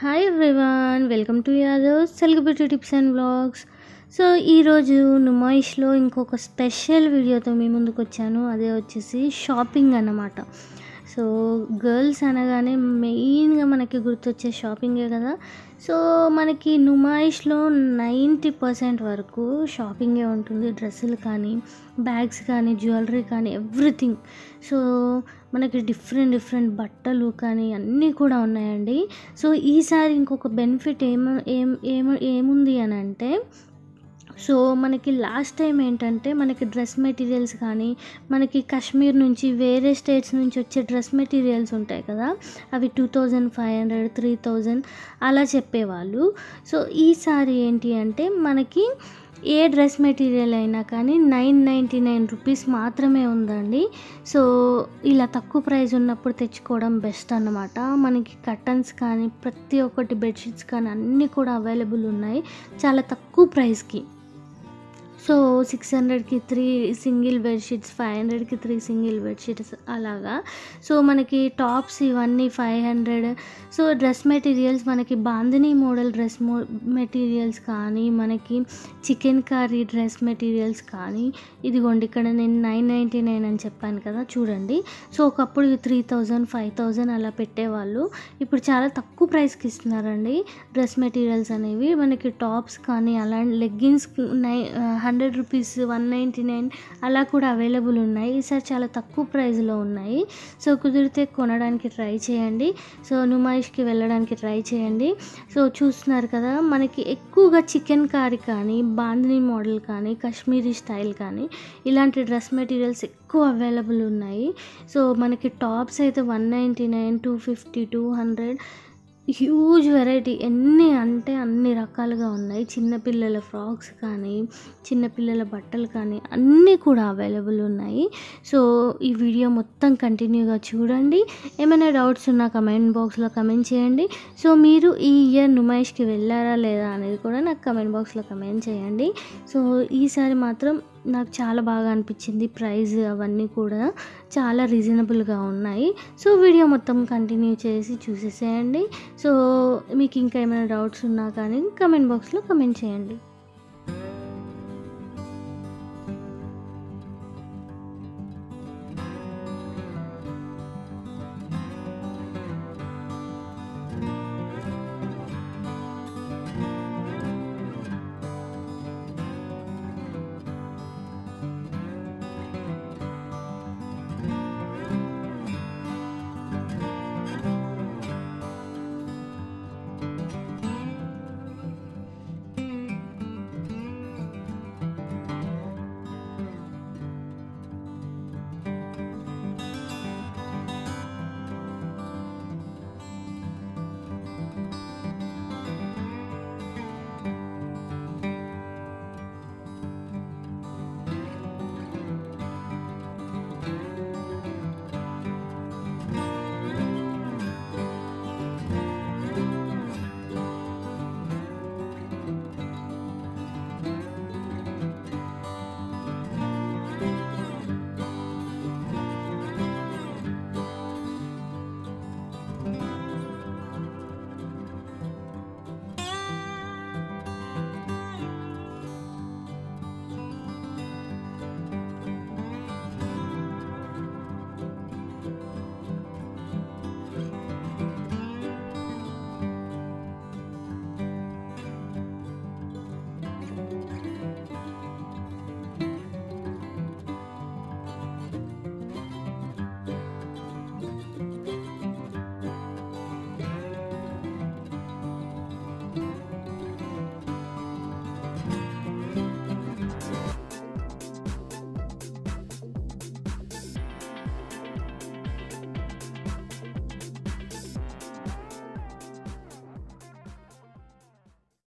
hi everyone welcome to Yadav Telugu beauty tips and vlogs so ఈరోజు నుమాయిష్లో ఇంకొక స్పెషల్ వీడియోతో మీ ముందుకు వచ్చాను అదే వచ్చేసి షాపింగ్ అన్నమాట సో గర్ల్స్ అనగానే మెయిన్గా మనకి గుర్తొచ్చే షాపింగే కదా సో మనకి నుమాయిష్లో నైంటీ పర్సెంట్ వరకు షాపింగే ఉంటుంది డ్రెస్సులు కానీ బ్యాగ్స్ కానీ జ్యువెలరీ కానీ ఎవ్రీథింగ్ సో మనకి డిఫరెంట్ డిఫరెంట్ బట్టలు కానీ అన్నీ కూడా ఉన్నాయండి సో ఈసారి ఇంకొక బెనిఫిట్ ఏమ ఏం ఏమ ఏముంది అని అంటే సో మనకి లాస్ట్ టైం ఏంటంటే మనకి డ్రెస్ మెటీరియల్స్ కానీ మనకి కాశ్మీర్ నుంచి వేరే స్టేట్స్ నుంచి వచ్చే డ్రెస్ మెటీరియల్స్ ఉంటాయి కదా అవి two thousand five hundred three thousand అలా చెప్పేవాళ్ళు సో ఈసారి ఏంటి అంటే మనకి ఏ డ్రెస్ మెటీరియల్ అయినా కానీ నైన్ నైంటీ నైన్ రూపీస్ మాత్రమే ఉందండి సో ఇలా తక్కువ ప్రైస్ ఉన్నప్పుడు తెచ్చుకోవడం బెస్ట్ అన్నమాట మనకి కర్టన్స్ కానీ ప్రతి ఒక్కటి బెడ్షీట్స్ కానీ అన్నీ కూడా అవైలబుల్ ఉన్నాయి చాలా తక్కువ ప్రైస్కి సో సిక్స్ హండ్రెడ్కి త్రీ సింగిల్ బెడ్షీట్స్ ఫైవ్ హండ్రెడ్కి త్రీ సింగిల్ బెడ్షీట్స్ అలాగా సో మనకి టాప్స్ ఇవన్నీ five hundred so dress materials మనకి బాందినీ మోడల్ డ్రెస్ మో మెటీరియల్స్ కానీ మనకి చికెన్ కర్రీ డ్రెస్ మెటీరియల్స్ కానీ ఇదిగోండి ఇక్కడ నేను నైన్ నైంటీ నైన్ అని చెప్పాను కదా చూడండి సో ఒకప్పుడు త్రీ థౌజండ్ ఫైవ్ థౌజండ్ అలా పెట్టేవాళ్ళు ఇప్పుడు చాలా తక్కువ ప్రైస్కి ఇస్తున్నారండి డ్రెస్ మెటీరియల్స్ అనేవి మనకి టాప్స్ కానీ అలా leggings nine hundred rupees one ninety nine అలా కూడా అవైలబుల్ ఉన్నాయి ఈసారి చాలా తక్కువ ప్రైస్లో ఉన్నాయి సో కుదిరితే కొనడానికి ట్రై చేయండి సో నుమాయిష్కి వెళ్ళడానికి ట్రై చేయండి సో చూస్తున్నారు కదా మనకి ఎక్కువగా చికెన్ కారీ కానీ బాందినీ మోడల్ కానీ కాశ్మీరీ స్టైల్ కానీ ఇలాంటి డ్రెస్ మెటీరియల్స్ ఎక్కువ అవైలబుల్ ఉన్నాయి సో మనకి టాప్స్ అయితే one ninety nine two fifty two hundred huge variety ఎన్ని అంటే అన్ని రకాలుగా ఉన్నాయి చిన్నపిల్లల ఫ్రాక్స్ కానీ చిన్నపిల్లల బట్టలు కానీ అన్నీ కూడా అవైలబుల్ ఉన్నాయి సో ఈ వీడియో మొత్తం కంటిన్యూగా చూడండి ఏమైనా డౌట్స్ ఉన్నా కమెంట్ బాక్స్లో కమెంట్ చేయండి సో మీరు ఈ ఇయర్ నుమాయిష్కి వెళ్ళారా లేదా అనేది కూడా నాకు కమెంట్ బాక్స్లో కమెంట్ చేయండి సో ఈసారి మాత్రం నాకు చాలా బాగా అనిపించింది ప్రైస్ అవన్నీ కూడా చాలా రీజనబుల్గా ఉన్నాయి సో వీడియో మొత్తం కంటిన్యూ చేసి చూసేసేయండి సో మీకు ఇంకా ఏమైనా డౌట్స్ ఉన్నా కానీ కమెంట్ బాక్స్లో కమెంట్ చేయండి